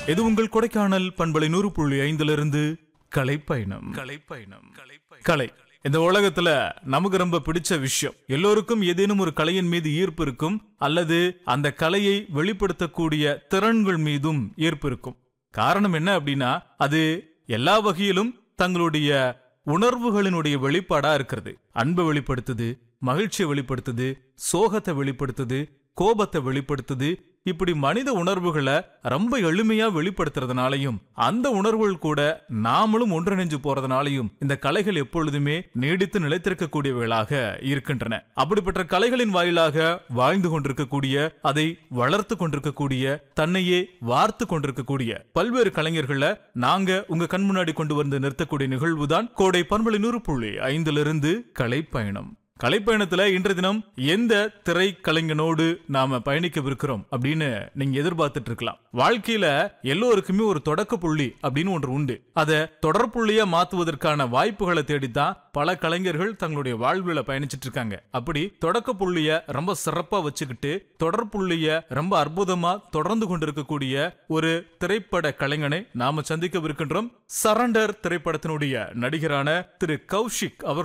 இது உங்கள் கொடைக்கானல் பண்பலை நூறு புள்ளி ஐந்திலிருந்து கலைப்பயணம் கலைப்பயணம் கலை இந்த உலகத்துல நமக்கு ரொம்ப பிடிச்ச விஷயம் எல்லோருக்கும் ஏதேனும் ஒரு கலையின் மீது ஈர்ப்பு இருக்கும் அல்லது அந்த கலையை வெளிப்படுத்தக்கூடிய திறன்கள் மீதும் ஈர்ப்பு இருக்கும் காரணம் என்ன அப்படின்னா அது எல்லா வகையிலும் தங்களுடைய உணர்வுகளினுடைய வெளிப்பாடா இருக்கிறது அன்பை வெளிப்படுத்துது மகிழ்ச்சியை வெளிப்படுத்துது சோகத்தை வெளிப்படுத்துது கோபத்தை வெளிப்படுத்துது இப்படி மனித உணர்வுகளை ரொம்ப எளிமையா வெளிப்படுத்துறதுனாலையும் அந்த உணர்வுகள் கூட நாமளும் ஒன்றிணைஞ்சு போறதுனாலையும் இந்த கலைகள் எப்பொழுதுமே நீடித்து நிலைத்திருக்கக்கூடியவைகளாக இருக்கின்றன அப்படிப்பட்ட கலைகளின் வாயிலாக வாழ்ந்து கொண்டிருக்கக்கூடிய அதை வளர்த்து கொண்டிருக்கக்கூடிய தன்னையே வார்த்து கொண்டிருக்கக்கூடிய பல்வேறு கலைஞர்களை நாங்க உங்க கண் முன்னாடி கொண்டு வந்து நிறுத்தக்கூடிய நிகழ்வுதான் கோடை பண்பலை நூறு புள்ளி ஐந்திலிருந்து கலைப்பயணம் கலைப்பயணத்துல இன்றைய தினம் எந்த திரை கலைஞனோடு நாம பயணிக்கவிருக்கிறோம் அப்படின்னு நீங்க எதிர்பார்த்துட்டு இருக்கலாம் வாழ்க்கையில எல்லோருக்குமே ஒரு தொடக்க புள்ளி அப்படின்னு ஒன்று உண்டு அதை தொடர் புள்ளியா மாத்துவதற்கான வாய்ப்புகளை தேடித்தான் பல கலைஞர்கள் தங்களுடைய வாழ்வுல பயணிச்சிட்டு இருக்காங்க அப்படி தொடக்க புள்ளிய ரொம்ப சிறப்பா வச்சுக்கிட்டு தொடர் புள்ளிய ரொம்ப அற்புதமா தொடர்ந்து கொண்டிருக்கக்கூடிய ஒரு திரைப்பட கலைஞனை நாம சந்திக்கவிருக்கின்றோம் சரண்டர் திரைப்படத்தினுடைய நடிகரான திரு கௌஷிக் அவர்கள்